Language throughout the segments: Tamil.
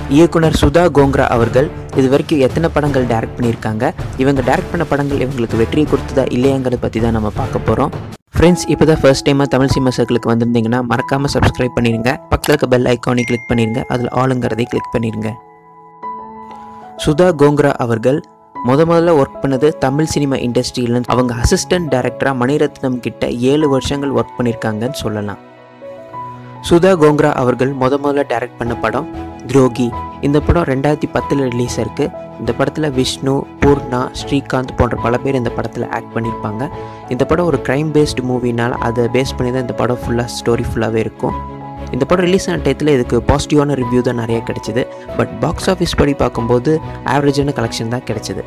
இயக்குனர் சுதா கோங்ரா அவர்கள் இது வரைக்கும் எத்தனை படங்கள் டைரக்ட் பண்ணியிருக்காங்க இவங்க டைரக்ட் பண்ண படங்கள் இவங்களுக்கு வெற்றியை கொடுத்ததா இல்லையாங்கிறத பற்றி தான் நம்ம பார்க்க போகிறோம் ஃப்ரெண்ட்ஸ் இப்போ தான் ஃபர்ஸ்ட் டைமாக தமிழ் சினிமா சர்க்கிளுக்கு வந்திருந்தீங்கன்னா மறக்காமல் சப்ஸ்கிரைப் பண்ணிடுங்க பக்கத்தில் இருக்க பெல் ஐக்கானை கிளிக் பண்ணிடுங்க அதில் ஆளுங்கிறதை கிளிக் பண்ணிடுங்க சுதா கோங்ரா அவர்கள் முத முதல்ல ஒர்க் பண்ணது தமிழ் சினிமா இண்டஸ்ட்ரியில் அவங்க அசிஸ்டன்ட் டைரக்டராக மணிரத்னம் கிட்ட ஏழு வருஷங்கள் ஒர்க் பண்ணியிருக்காங்கன்னு சொல்லலாம் சுதா கோங்ரா அவர்கள் முத முதல்ல டைரக்ட் பண்ண படம் துரோகி இந்த படம் ரெண்டாயிரத்தி பத்தில் ரிலீஸ் ஆயிருக்கு இந்த படத்தில் விஷ்ணு பூர்ணா ஸ்ரீகாந்த் போன்ற பல பேர் இந்த படத்தில் ஆக்ட் பண்ணியிருப்பாங்க இந்த படம் ஒரு க்ரைம் பேஸ்டு மூவினால் அதை பேஸ் பண்ணி தான் இந்த படம் ஃபுல்லாக ஸ்டோரி ஃபுல்லாகவே இருக்கும் இந்த படம் ரிலீஸ் ஆன டயத்தில் இதுக்கு பாசிட்டிவான ரிவ்யூ தான் நிறைய கிடைச்சிது பட் பாக்ஸ் ஆஃபீஸ் படி பார்க்கும்போது ஆவரேஜான கலெக்ஷன் தான் கிடைச்சிது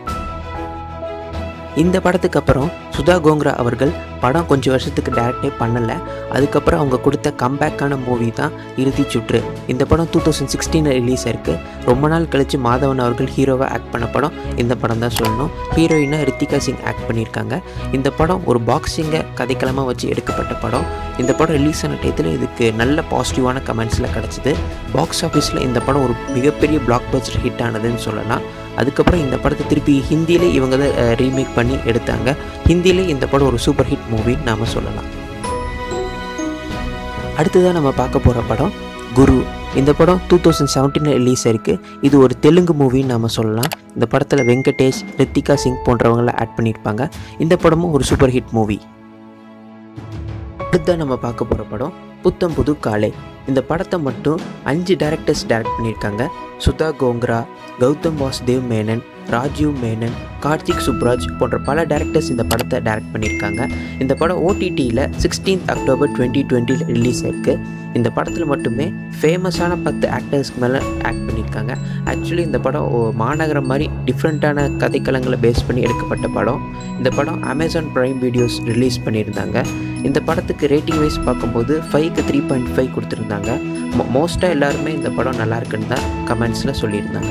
இந்த படத்துக்கு அப்புறம் சுதா கோங்ரா அவர்கள் படம் கொஞ்சம் வருஷத்துக்கு டேரக்டே பண்ணலை அதுக்கப்புறம் அவங்க கொடுத்த கம்பேக்கான மூவி தான் இறுதி சுற்று இந்த படம் டூ தௌசண்ட் சிக்ஸ்டீனில் ரிலீஸ் ஆயிருக்கு ரொம்ப நாள் கழித்து மாதவன் அவர்கள் ஹீரோவாக ஆக்ட் பண்ண படம் இந்த படம் தான் சொல்லணும் ஹீரோயினாக ரித்திகா சிங் ஆக்ட் பண்ணியிருக்காங்க இந்த படம் ஒரு பாக்ஸிங்கை கதைக்களமாக வச்சு எடுக்கப்பட்ட படம் இந்த படம் ரிலீஸ் ஆன டயத்தில் இதுக்கு நல்ல பாசிட்டிவான கமெண்ட்ஸில் கிடச்சிது பாக்ஸ் ஆஃபீஸில் இந்த படம் ஒரு மிகப்பெரிய பிளாக் பஸ்டர் ஹிட் ஆனதுன்னு சொல்லலாம் அதுக்கப்புறம் இந்த படத்தை திருப்பி ஹிந்தியிலே இவங்க தான் ரீமேக் பண்ணி எடுத்தாங்க ஹிந்தியிலே இந்த படம் ஒரு சூப்பர் ஹிட் மூவின்னு நாம் சொல்லலாம் அடுத்ததாக நம்ம பார்க்க போகிற படம் குரு இந்த படம் டூ தௌசண்ட் செவன்டீனில் ரிலீஸ் ஆயிருக்கு இது ஒரு தெலுங்கு மூவின்னு நம்ம சொல்லலாம் இந்த படத்தில் வெங்கடேஷ் ரித்திகா சிங் போன்றவங்களாம் ஆட் பண்ணியிருப்பாங்க இந்த படமும் ஒரு சூப்பர் ஹிட் மூவி அடுத்த நம்ம பார்க்க போகிற படம் புத்தம் புது காலை இந்த படத்தை மட்டும் அஞ்சு டேரக்டர்ஸ் டைரக்ட் பண்ணியிருக்காங்க சுதா கோங்ரா கௌதம் வாசுதேவ் மேனன் ராஜீவ் மேனன் கார்த்திக் சுப்ராஜ் போன்ற பல டேரக்டர்ஸ் இந்த படத்தை டைரக்ட் பண்ணியிருக்காங்க இந்த படம் ஓடிடியில் சிக்ஸ்டீன்த் அக்டோபர் டுவெண்ட்டி டுவெண்ட்டியில் ரிலீஸ் ஆயிருக்கு இந்த படத்தில் மட்டுமே ஃபேமஸான பத்து ஆக்டர்ஸ்க்கு மேலே ஆக்ட் பண்ணியிருக்காங்க ஆக்சுவலி இந்த படம் ஓ- மாநகரம் மாதிரி டிஃப்ரெண்ட்டான கதைக்களங்களை பேஸ் பண்ணி எடுக்கப்பட்ட படம் இந்த படம் அமேசான் ப்ரைம் வீடியோஸ் ரிலீஸ் பண்ணியிருந்தாங்க இந்த படத்துக்கு ரேட்டிங் வைஸ் பார்க்கும்போது ஃபைவ்க்கு த்ரீ பாயிண்ட் ஃபைவ் கொடுத்துருந்தாங்க மோஸ்ட்டாக எல்லாருமே இந்த படம் நல்லா இருக்குன்னு தான் கமெண்ட்ஸில் சொல்லியிருந்தாங்க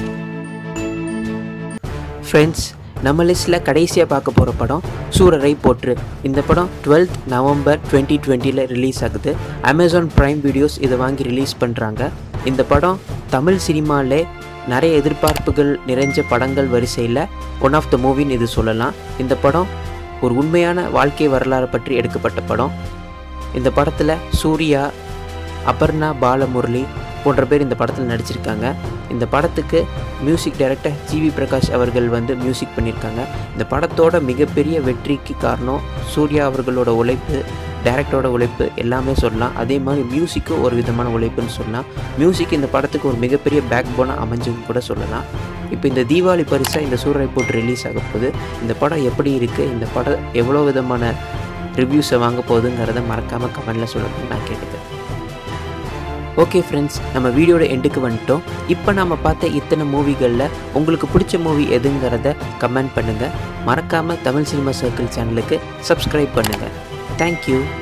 ஃப்ரெண்ட்ஸ் நம்ம லிஸ்ட்டில் கடைசியாக பார்க்க போகிற படம் சூரரை போற்று இந்த படம் 12th நவம்பர் டுவெண்ட்டி டுவெண்ட்டியில் ரிலீஸ் ஆகுது அமேசான் ப்ரைம் வீடியோஸ் இதை வாங்கி ரிலீஸ் பண்ணுறாங்க இந்த படம் தமிழ் சினிமாவிலே நிறைய எதிர்பார்ப்புகள் நிறைஞ்ச படங்கள் வரிசையில் ஒன் ஆஃப் த மூவின்னு இது சொல்லலாம் இந்த படம் ஒரு உண்மையான வாழ்க்கை வரலாறு பற்றி எடுக்கப்பட்ட படம் இந்த படத்தில் சூர்யா அபர்ணா பாலமுரளி போன்ற பேர் இந்த படத்தில் நடிச்சிருக்காங்க இந்த படத்துக்கு மியூசிக் டைரக்டர் ஜிவி பிரகாஷ் அவர்கள் வந்து மியூசிக் பண்ணியிருக்காங்க இந்த படத்தோட மிகப்பெரிய வெற்றிக்கு காரணம் சூர்யா அவர்களோட உழைப்பு டைரக்டரோட உழைப்பு எல்லாமே சொல்லலாம் அதே மாதிரி மியூசிக்கும் ஒரு விதமான உழைப்புன்னு சொல்லலாம் மியூசிக் இந்த படத்துக்கு ஒரு மிகப்பெரிய பேக் போனாக அமைஞ்சுன்னு கூட சொல்லலாம் இப்போ இந்த தீபாவளி பரிசாக இந்த சூரரை போட்டு ரிலீஸ் ஆக போகுது இந்த படம் எப்படி இருக்குது இந்த படம் எவ்வளோ விதமான ரிவ்யூஸை வாங்க போகுதுங்கிறத மறக்காமல் கமெண்டில் சொல்லணும்னு நான் கேட்டுக்கிறேன் ஓகே ஃப்ரெண்ட்ஸ் நம்ம வீடியோட எண்டுக்கு வந்துட்டோம் இப்போ நம்ம பார்த்த இத்தனை மூவிகளில் உங்களுக்கு பிடிச்ச மூவி எதுங்கிறத கமெண்ட் பண்ணுங்கள் மறக்காமல் தமிழ் சினிமா சர்க்கிள் சேனலுக்கு சப்ஸ்கிரைப் பண்ணுங்கள் தேங்க்யூ